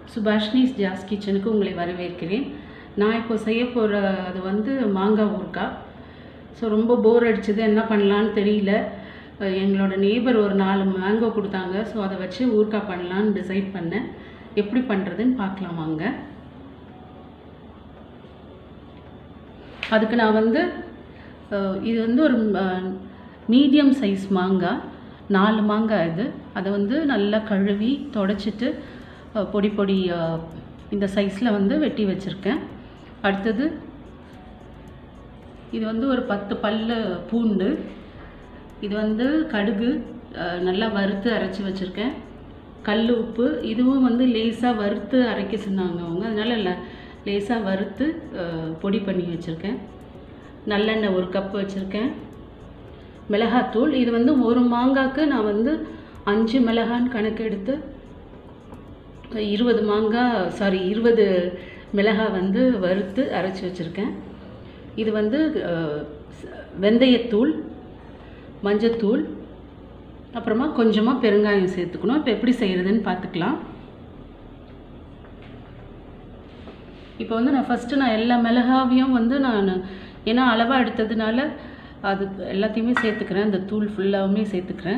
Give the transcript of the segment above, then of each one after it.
சுபாஷினிஸ் ஜாஸ் கிச்சனுக்கு உங்களை வரவேற்கிறேன் நான் இப்போ செய்ய போகிற அது வந்து மாங்காய் ஊறுகாய் ஸோ ரொம்ப போர் அடிச்சது என்ன பண்ணலான்னு தெரியல அஹ் எங்களோட நேபர் ஒரு நாலு மேங்கோ கொடுத்தாங்க ஸோ அதை வச்சு ஊறுகாய் பண்ணலான்னு டிசைட் பண்ணேன் எப்படி பண்ணுறதுன்னு பார்க்கலாம் வாங்க அதுக்கு நான் வந்து அஹ், இது வந்து ஒரு மீடியம் சைஸ் மாங்காய் நாலு மாங்காய் இது அதை வந்து நல்லா கழுவி தொடச்சிட்டு அஹ், பொடி பொடி அஹ், இந்த சைஸில் வந்து வெட்டி வச்சுருக்கேன் அடுத்தது இது வந்து ஒரு பத்து பல்லு பூண்டு இது வந்து கடுகு அஹ், நல்லா வறுத்து அரைச்சி வச்சுருக்கேன் கல் உப்பு இதுவும் வந்து லேசாக வறுத்து அரைக்க சொன்னாங்க அவங்க அதனால் ல லேசாக வறுத்து அஹ், பொடி பண்ணி வச்சுருக்கேன் நல்லெண்ணெய் ஒரு கப் வச்சுருக்கேன் மிளகாத்தூள் இது வந்து ஒரு மாங்காய்க்கு நான் வந்து அஞ்சு மிளகான்னு கணக்கு எடுத்து இருபது மாங்காய் சாரி இருபது மிளகாய் வந்து வறுத்து அரைச்சி வச்சுருக்கேன் இது வந்து அஹ், ச- வெந்தயத்தூள் மஞ்சத்தூள் அப்புறமா கொஞ்சமாக பெருங்காயம் சேர்த்துக்கணும் இப்போ எப்படி செய்கிறதுன்னு பார்த்துக்கலாம் இப்போ வந்து நான் ஃபஸ்ட்டு நான் எல்லா மிளகாவையும் வந்து நான் ஏன்னா அளவாக எடுத்ததுனால அது எல்லாத்தையுமே சேர்த்துக்கிறேன் அந்த தூள் ஃபுல்லாகவுமே சேர்த்துக்கிறேன்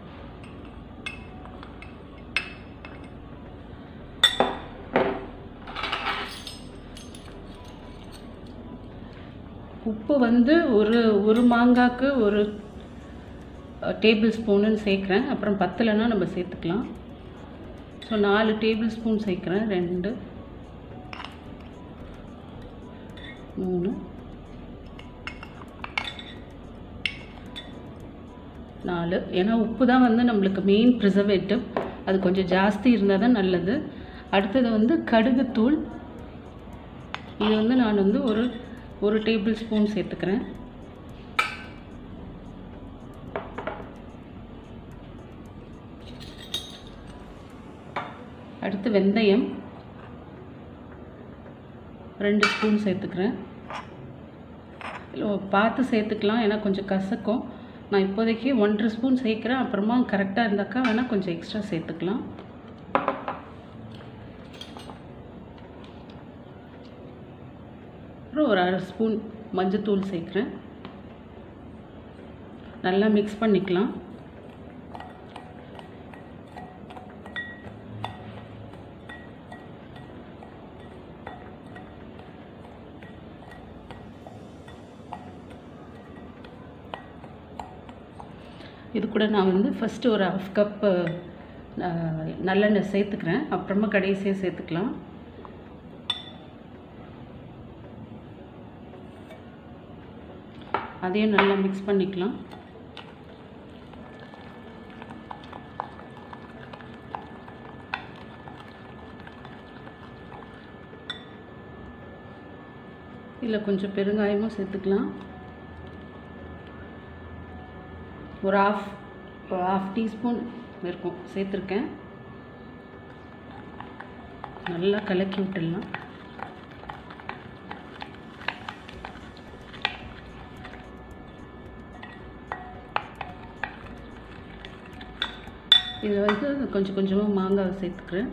உப்பு வந்து ஒரு ஒரு மாங்காய்க்கு ஒரு டேபிள் ஸ்பூனுன்னு சேர்க்குறேன் அப்புறம் பத்தலைன்னா நம்ம சேர்த்துக்கலாம் ஸோ நாலு டேபிள் ஸ்பூன் சேர்க்குறேன் ரெண்டு மூணு நாலு ஏன்னா உப்பு தான் வந்து நம்மளுக்கு மெயின் ப்ரிசர்வேட்டிவ் அது கொஞ்சம் ஜாஸ்தி இருந்தால் தான் நல்லது அடுத்தது வந்து கடுகுத்தூள் இது வந்து நான் வந்து ஒரு ஒரு டேபிள் ஸ்பூன் சேர்த்துக்கிறேன் அடுத்து வெந்தயம் ரெண்டு ஸ்பூன் சேர்த்துக்கிறேன் இல்லை, பார்த்து சேர்த்துக்கலாம் ஏன்னா கொஞ்சம் கசக்கும் நான் இப்போதைக்கு ஒன்றரை ஸ்பூன் சேர்க்குறேன் அப்புறமா கரெக்டாக இருந்தாக்கா வேணால் கொஞ்சம் எக்ஸ்ட்ரா சேர்த்துக்கலாம் அப்புறம் ஒரு அரை ஸ்பூன் மஞ்சத்தூள் சேர்க்குறேன் நல்லா மிக்ஸ் பண்ணிக்கலாம் இது கூட நான் வந்து ஃபஸ்ட்டு ஒரு ஹாஃப் கப்பு நல்லெண்ணெய் சேர்த்துக்கிறேன் அப்புறமா கடைசியாக சேர்த்துக்கலாம் அதையும் நல்லா மிக்ஸ் பண்ணிக்கலாம் இதில் கொஞ்சம் பெருங்காயமும் சேர்த்துக்கலாம் ஒரு ஆஃப் ஆஃப் டீஸ்பூன் இருக்கும் சேர்த்துருக்கேன் நல்லா கலக்கி விட்டுடலாம் இதில் வந்து கொஞ்சம் கொஞ்சமாக மாங்காய் சேர்த்துக்கிறேன்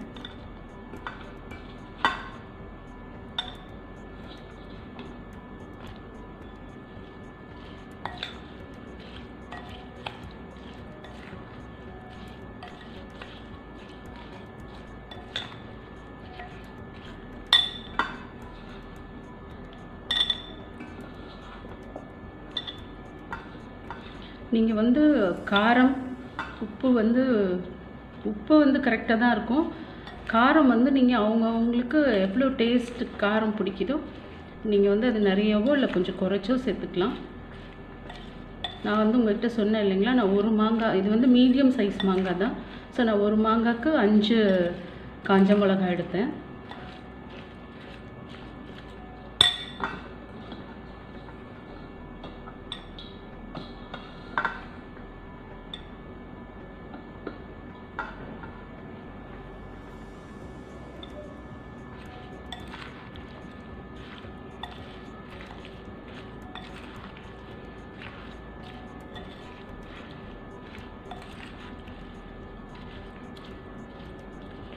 நீங்கள் வந்து காரம் உப்பு வந்து உப்பு வந்து கரெக்டாக தான் இருக்கும் காரம் வந்து நீங்கள் அவங்க அவங்களுக்கு எவ்வளோ டேஸ்ட் காரம் பிடிக்குதோ நீங்கள் வந்து அது நிறையவோ இல்லை கொஞ்சம் குறைச்சோ சேர்த்துக்கலாம் நான் வந்து உங்கள்கிட்ட சொன்னேன் இல்லைங்களா நான் ஒரு மாங்காய் இது வந்து மீடியம் சைஸ் மாங்காய் தான் ஸோ நான் ஒரு மாங்காய்க்கு அஞ்சு காஞ்ச மிளகாய் எடுத்தேன்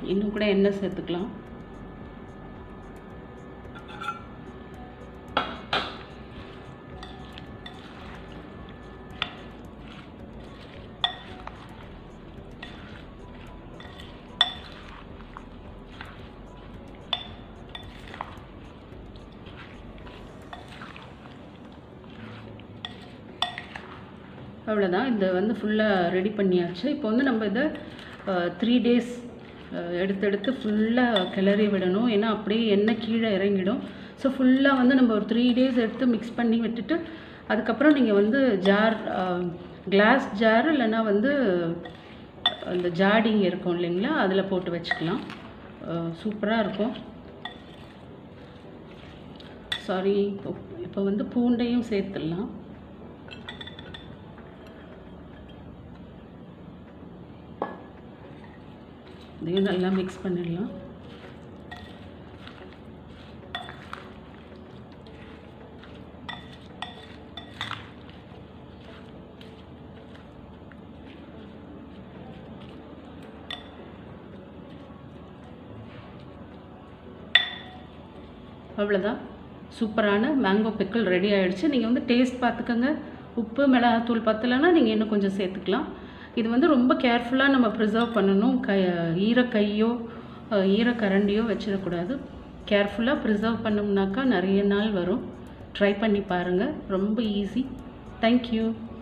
இன்னும் கூட எண்ணெய் சேர்த்துக்கலாம் அவ்வளோதான் இதை வந்து ஃபுல்லாக ரெடி பண்ணியாச்சு இப்போ வந்து நம்ம இதை த்ரீ டேஸ் எடுத்து எடுத்து ஃபுல்லாக கிளறி விடணும் ஏன்னா அப்படியே எண்ணெய் கீழே இறங்கிடும் ஸோ ஃபுல்லாக வந்து நம்ம ஒரு த்ரீ டேஸ் எடுத்து மிக்ஸ் பண்ணி விட்டுட்டு அதுக்கப்புறம் நீங்கள் வந்து ஜார் கிளாஸ் ஜார் இல்லைன்னா வந்து அந்த ஜாடிங் இருக்கும் இல்லைங்களா அதில் போட்டு வச்சுக்கலாம் சூப்பராக இருக்கும் சாரி இப்போ இப்போ வந்து பூண்டையும் சேர்த்துடலாம் இதையும் நல்லா மிக்ஸ் பண்ணிடலாம் அவ்வளோதான் சூப்பரான மேங்கோ பிக்கிள் ரெடி ஆகிடுச்சு நீங்கள் வந்து டேஸ்ட் பார்த்துக்கோங்க உப்பு மிளகாத்தூள் பத்தலைன்னா நீங்கள் இன்னும் கொஞ்சம் சேர்த்துக்கலாம் இது வந்து ரொம்ப கேர்ஃபுல்லாக நம்ம ப்ரிசர்வ் பண்ணணும் க ஈரக்கையோ ஈரக்கரண்டியோ வச்சிடக்கூடாது கேர்ஃபுல்லாக ப்ரிசர்வ் பண்ணோம்னாக்கா நிறைய நாள் வரும் ட்ரை பண்ணி பாருங்கள் ரொம்ப ஈஸி தேங்க்யூ